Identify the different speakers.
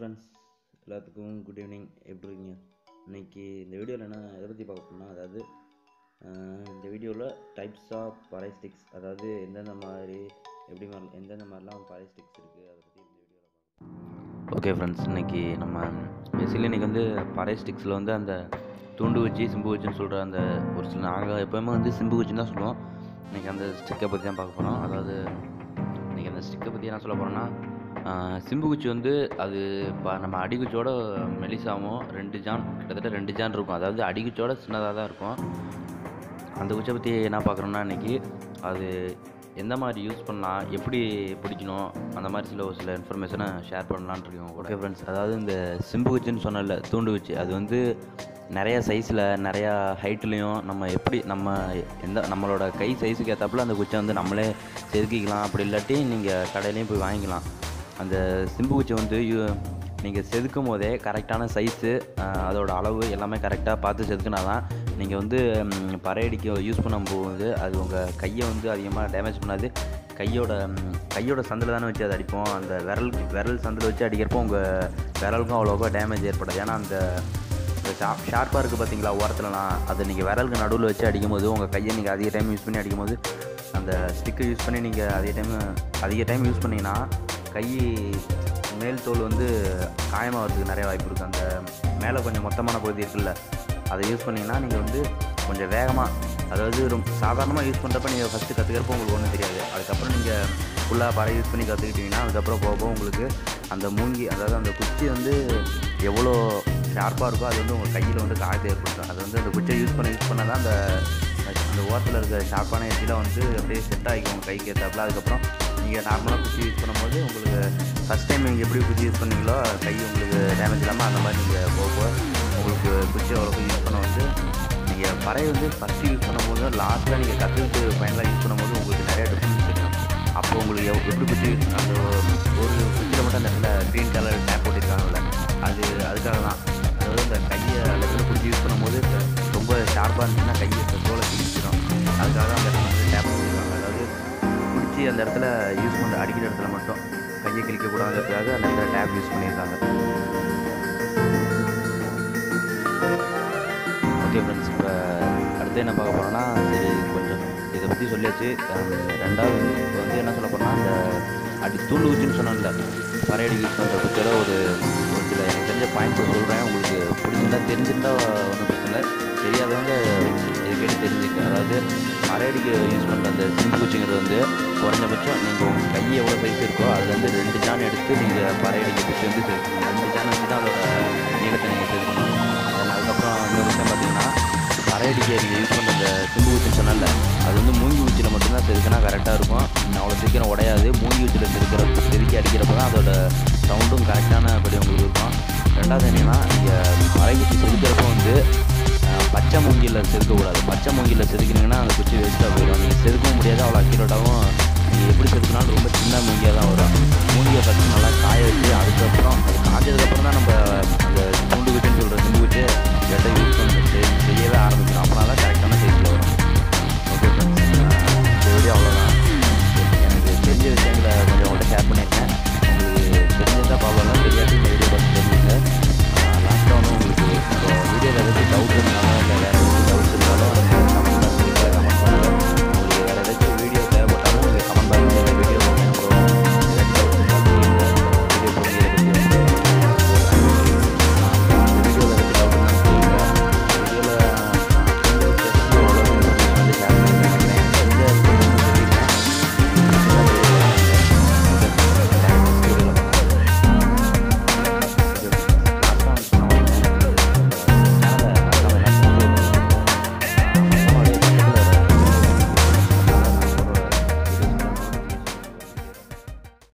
Speaker 1: friends எல்லாத்துக்கும் good evening எப்படி இருக்கீங்க இன்னைக்கு இந்த வீடியோவில் என்ன எதை பற்றி பார்க்க போறோம்னா அதாவது ஆஹ், இந்த வீடியோவில் டைப்ஸ் ஆஃப் பரைஸ்டிக்ஸ் அதாவது எந்தெந்த மாதிரி எப்படி மாதிரி எந்தெந்த மாதிரிலாம் பரைஸ்டிக்ஸ் இருக்குது அதை பற்றி இந்த வீடியோவில் பார்க்கலாம் ஓகே ஃப்ரெண்ட்ஸ் இன்னைக்கு நம்ம பேசிக்கலி இன்னைக்கு வந்து பரைஸ்டிக்ஸில் வந்து அந்த துண்டு வச்சு சிம்பு வச்சுன்னு சொல்கிற அந்த ஒரு சில நாங்கள் எப்போயுமே வந்து சிம்பு வச்சுன்னு தான் சொல்லுவோம் இன்றைக்கி அந்த ஸ்டிக்கை பற்றி தான் பார்க்க போகிறோம் அதாவது இன்றைக்கி அந்த ஸ்டிக்கை பற்றி என்ன சொல்ல போகிறோன்னா சிம்பு குச்சி வந்து அது இப்போ நம்ம அடிக்குச்சோட மெலிசாவும் ரெண்டு ஜான் கிட்டத்தட்ட ரெண்டு ஜான் இருக்கும் அதாவது அடிக்குச்சோட சின்னதாக தான் இருக்கும் அந்த குச்சை பற்றி என்ன பார்க்குறோம்னா இன்றைக்கி அது எந்த மாதிரி யூஸ் பண்ணலாம் எப்படி பிடிக்கணும் அந்த மாதிரி சில ஒரு சில இன்ஃபர்மேஷனை ஷேர் பண்ணலான்னு இருக்கோம் ஓகே ஃப்ரெண்ட்ஸ் அதாவது இந்த சிம்பு குச்சின்னு சொன்னல தூண்டு குச்சி அது வந்து நிறைய சைஸில் நிறையா ஹைட்லேயும் நம்ம எப்படி நம்ம எந்த நம்மளோட கை சைஸுக்கு ஏற்றாப்புல அந்த குச்சை வந்து நம்மளே செதுக்கிக்கலாம் அப்படி இல்லாட்டி நீங்கள் கடையிலையும் போய் வாங்கிக்கலாம் அந்த சிம்பு குச்சி வந்து நீங்கள் செதுக்கும் போதே கரெக்டான சைஸு அதோட அளவு எல்லாமே கரெக்டாக பார்த்து செதுக்கினா தான் நீங்கள் வந்து ம், பறையடிக்க யூஸ் பண்ணும்போது அது உங்கள் கையை வந்து அதிகமாக டேமேஜ் பண்ணாது கையோட ம், கையோட சந்தில் தானே வச்சு அதை அடிப்போம் அந்த விரல் விரல் சந்தில் வச்சு அடிக்கிறப்போ உங்கள் விரலுக்கும் அவ்வளோவா டேமேஜ் ஏற்படாது ஏன்னா அந்த இந்த ஷார்ப் ஷார்ப்பாக இருக்குது பார்த்தீங்களா ஓரத்துலலாம் அதை நீங்கள் விரலுக்கு நடுவில் வச்சு அடிக்கும்போது உங்கள் கையை நீங்கள் அதிக டைம் யூஸ் பண்ணி அடிக்கும்போது அந்த ஸ்டிக்கை யூஸ் பண்ணி நீங்கள் அதிக டைம் அதிக டைம் யூஸ் பண்ணிங்கன்னா கை மேல் தோல் வந்து காயமாகிறதுக்கு நிறைய வாய்ப்பு இருக்குது அந்த மேலே கொஞ்சம் மொத்தமான பகுதி இருக்குல்ல அதை யூஸ் பண்ணிங்கன்னா நீங்கள் வந்து கொஞ்சம் வேகமாக அதாவது ரொம்ப சாதாரணமாக யூஸ் பண்ணுறப்ப நீங்கள் ஃபஸ்ட்டு கற்றுக்கிறப்ப உங்களுக்கு ஒன்றும் தெரியாது அதுக்கப்புறம் நீங்கள் ஃபுல்லாக பறை யூஸ் பண்ணி கற்றுக்கிட்டிங்கன்னா அதுக்கப்புறம் போக போக உங்களுக்கு அந்த மூங்கி அதாவது அந்த குச்சி வந்து எவ்வளோ ஷார்ப்பாக இருக்கோ அது வந்து உங்கள் கையில் வந்து காயத்தை ஏற்படுத்தும் அது வந்து அந்த குச்சியை யூஸ் பண்ண யூஸ் பண்ண தான் அந்த அந்த ஓரத்தில் இருக்க ஷார்ப்பான எட்ஜில் வந்து அப்படியே செட் ஆகிக்கும் உங்கள் கைக்கு ஏற்றாப்புல அதுக்கப்புறம் நீங்கள் நார்மலாக குச்சி யூஸ் பண்ணும்போது உங்களுக்கு ஃபஸ்ட் டைம் நீங்கள் எப்படி குச்சி யூஸ் பண்ணீங்களோ கை உங்களுக்கு டேமேஜ் இல்லாமல் அந்த மாதிரி நீங்கள் போக போக உங்களுக்கு குச்சி அவ்வளோக்கு யூஸ் பண்ண வந்து நீங்கள் பறை வந்து ஃபஸ்ட்டு யூஸ் பண்ணும்போது லாஸ்ட்டில் நீங்கள் கற்றுக்கிட்டு ஃபைனலாக யூஸ் பண்ணும்போது உங்களுக்கு நிறைய டிஃப்ரென்ஸ் தெரியும் அப்போ உங்களுக்கு எவ் எப்படி குச்சி யூஸ் அந்த ஒரு குச்சியில் மட்டும் அந்த இடத்துல க்ரீன் கலர் டேப் போட்டிருக்காங்கல்ல அது அதுக்காக தான் அதாவது இந்த கையை அந்த இடத்துல குச்சி யூஸ் பண்ணும்போது ரொம்ப ஷார்ப்பாக இருந்துச்சுன்னா கையை தோலை கிழிச்சிடும் அதுக்காக தான் அந்த இடத்துல வந்து டேப் போட்டிருக்காங்க அதாவது பிடிச்சி அந்த இடத்துல யூஸ் பண்ண அடிக்கிற இடத்துல மட்டும் கையை கிழிக்கக்கூடாதுன்றதுக்காக அந்த இடத்துல டேப் யூஸ் பண்ணியிருக்காங்க ஓகே ஃப்ரெண்ட்ஸ் இப்போ அடுத்து என்ன பார்க்க போகிறோன்னா சரி கொஞ்சம் இதை பற்றி சொல்லியாச்சு ஹம், ரெண்டாவது இப்போ வந்து என்ன சொல்ல போகிறோன்னா இந்த அடி தூண்டு குச்சின்னு சொன்னோம்ல பறையடி யூஸ் பண்ணுற குச்சியில் ஒரு ஒரு சில எனக்கு தெரிஞ்ச பாயிண்ட்ஸ் சொல்கிறேன் உங்களுக்கு பிடிச்சிருந்தா தெரிஞ்சிருந்தா ஒன்றும் பிரச்சனை இல்லை தெரியாதவங்க இது கேட்டு தெரிஞ்சுக்க அதாவது மரையடிக்கு யூஸ் பண்ணுற அந்த சிம்பு குச்சிங்கிறது வந்து குறைஞ்சபட்சம் நீங்கள் உங்கள் கை எவ்வளோ சைஸ் இருக்கோ அதுலேருந்து ரெண்டு ஜான் எடுத்து நீங்கள் பறையடிக்க குச்சி வந்து செதுக்கணும் ரெண்டு ஜான் வச்சு தான் அதோட நீளத்தை நீங்கள் செதுக்கணும் Then அதுக்கப்புறம் இன்னொரு விஷயம் பார்த்தீங்கன்னா பறையடிக்க நீங்கள் யூஸ் பண்ணுற அந்த சிம்பு குச்சின்னு சொன்னல அது வந்து மூங்கி குச்சியில் மட்டும்தான் செதுக்கினா கரெக்டாக இருக்கும் அவ்வளோ சீக்கிரம் உடையாது மூங்கி குச்சியில் செதுக்கிற செதுக்கி அடிக்கிறப்ப தான் அதோட சவுண்டும் கரெக்டானபடி உங்களுக்கு இருக்கும் ரெண்டாவது என்னன்னா நீங்கள் மலை குச்சி செதுக்கிறப்போ வந்து அஹ், பச்சை மூங்கியில் செதுக்கக்கூடாது பச்சை மூங்கியில் செதுக்கினீங்கன்னா அந்த குச்சி வேஸ்ட்டாக போயிடும் நீங்கள் செதுக்கவும் முடியாது அவ்வளோ அக்யூரேட்டாகவும் நீங்கள் எப்படி செதுக்கினாலும் ரொம்ப சின்ன மூங்கியாக தான் வரும் மூங்கியை ஃபஸ்ட்டு நல்லா காய வச்சு அதுக்கப்புறம் அது காஞ்சதுக்கப்புறம் தான் நம்ம அந்த துண்டு